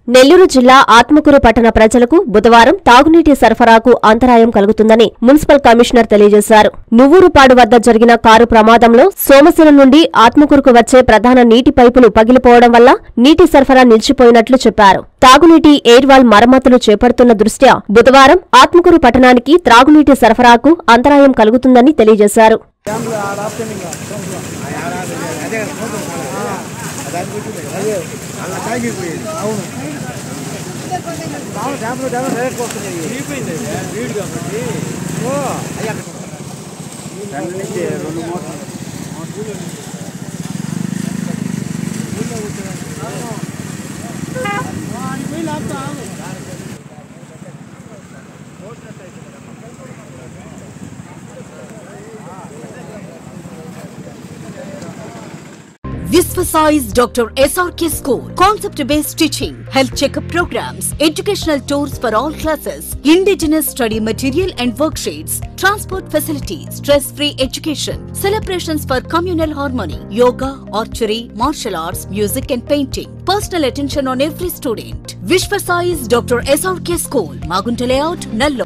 నెల్లూరు జిల్లా ఆత్మకూరు పట్టణ ప్రజలకు బుధవారం తాగునీటి సరఫరాకు అంతరాయం కలుగుతుందని మున్సిపల్ కమిషనర్ తెలియజేశారు నువ్వూరుపాడు వద్ద జరిగిన కారు ప్రమాదంలో సోమశిల నుండి ఆత్మకూరుకు వచ్చే ప్రధాన నీటి పైపులు పగిలిపోవడం వల్ల నీటి సరఫరా నిలిచిపోయినట్లు చెప్పారు తాగునీటి ఎయిర్వాల్ మరమ్మతులు చేపడుతున్న దృష్ట్యా బుధవారం ఆత్మకూరు పట్టణానికి త్రాగునీటి సరఫరాకు అంతరాయం కలుగుతుందని తెలియజేశారు Visvasize Dr. SRK School. Concept based teaching, health checkup programs, educational tours for all classes, indigenous study material and worksheets, transport facilities, stress free education, celebrations for communal harmony, yoga, archery, martial arts, music and painting. Personal attention on every student. Vishvasize Dr. SRK School. Magunta Layout, Nallo.